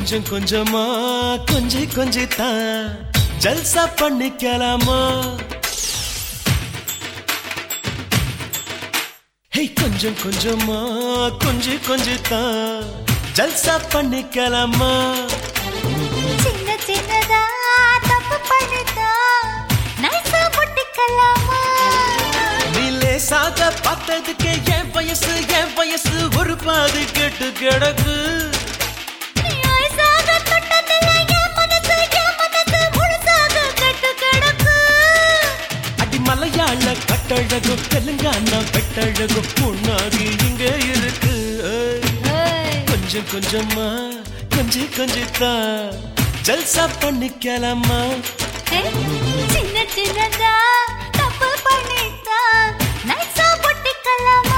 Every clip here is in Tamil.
கொஞ்சம் கொஞ்சமா கொஞ்சி கொஞ்சி தான் ஜல்சா பண்ணிக்கலாமா ஹே கொஞ்சம் கொஞ்சமா கொஞ்சி கொஞ்சி தான் ஜல்சா பண்ணிக்கலாமா சின்ன சின்னதா தப்பு பண்ணிட்டா நைஸா முட்டிக்கலாமா நீ லேசாக பார்த்ததுக்கு என் வயசு என் வயசு ஒரு பாதி கெட்டு கிடக்கு நீ ஐஸாக தொட்டதில்ல என் மனசு என் மனசு முழுசாக கெட்டு கிடக்கு அடி மலையாள கட்டழகும் தெலுங்கானா வெட்டழகும் முன்னாடி இங்க இருக்கு ஏய். கொஞ்சம் கொஞ்சமா கொஞ்சி கொஞ்சி தான் ஜல்சா பண்ணிக்கலாமா ஏய், சின்ன சின்னதா தப்பு பண்ணிட்டா நைஸா முட்டிக்கலாமா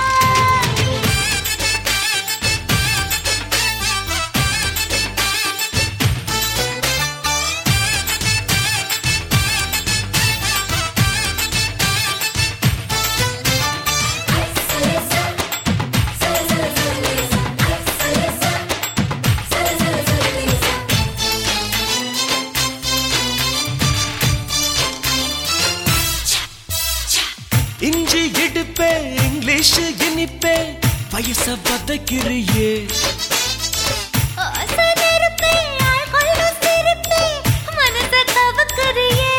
இஞ்சி இடுப்பே இங்கிலீஷ் இனிப்பே வயச பதக்கிறியே ஆசை நெருப்பே, ஆள்கொள்ளும் சிரிப்பே, மனசை கவக்குறியே.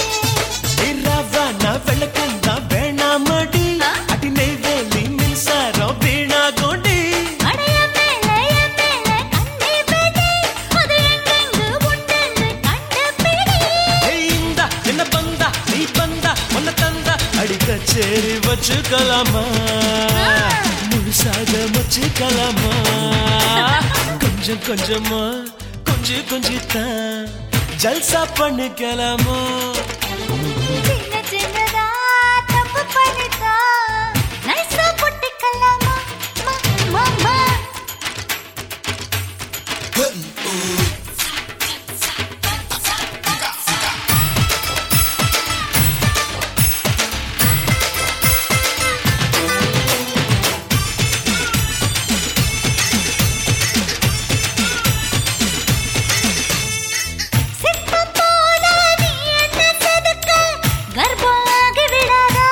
ரவானா விளக்கந்தா வேணாமடி ஆ? அடி நெய்வேலி மின்சாரம் வீணாகோண்டி அட என் மேல, என் மேல கண்ணே பிடி, அது எங்கெங்கு உண்டென்று கண்டுபிடி. ஏய், இந்தா, என்ன பந்தா நீ பந்தா உன்னை தந்தா அடிக்க சேரி வச்சுக்கலாமா ஆ. முழுசாக வச்சுக்கலாமா கொஞ்சம் கொஞ்சமா கொஞ்சி கொஞ்சி தான் ஜல்சா பண்ணிக்கலாமா சின்ன சின்னதா தப்பு பண்ணிட்டா, நைஸா முட்டிக்கலாமா? மா, மா, மா. சிற்பம் போல நீ என்ன செதுக்க, கர்ப்பம் ஆகி விடாதா?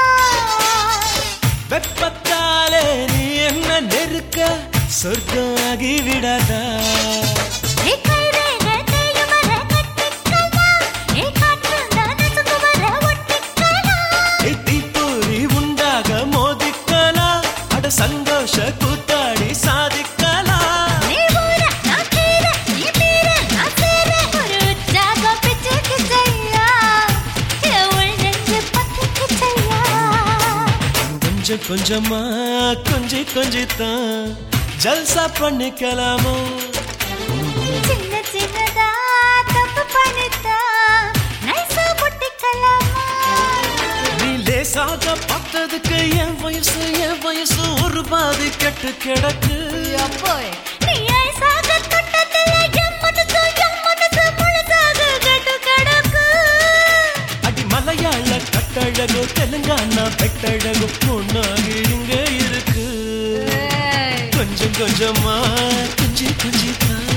வெப்பத்தாலே நீ என்ன நெருக்க சொர்க்கம் ஆகி விடாதா ஏ கைரேகை தேயும் வர கட்டிக்கலாம். ஏ காற்று நனசுக்கு வர ஒட்டிக்கலாம். ஏய், தீப்பொறி உண்டாக மோதிக்கலாம் அட சந்தோஷ கூத்தாடி சாதிக்கலாம் நீ ஊர, நான் கீர, நீ மீற, நான் சேர. ஒரு உற்சாகம் பிச்சுக்கு செய்யா. என் உள் நெஞ்சு பத்திக்கு செய்யா. கொஞ்சம் கொஞ்சமா கொஞ்சி கொஞ்சி தான் ஜல்சா பண்ணிக்கலாமோ சின்ன சின்னதா தப்பு பண்ணிட்டா, நைஸா முட்டிக்கலாமா? நீ லேசாக பார்த்ததுக்கு என் வயசு என் வயசு ஒரு பாதி கெட்டு கிடக்கு நீ ஐஸாக தொட்டதில்ல, என் மனசு, என் மனசு முழுசாக கெட்டு கிடக்கு. அடி மலையாள கட்டழகு தெலுங்கானா வெட்டழகு முன்னாடி இங்க இருக்கு கொஞ்சம் கொஞ்சமா கொஞ்சி கொஞ்சி தான்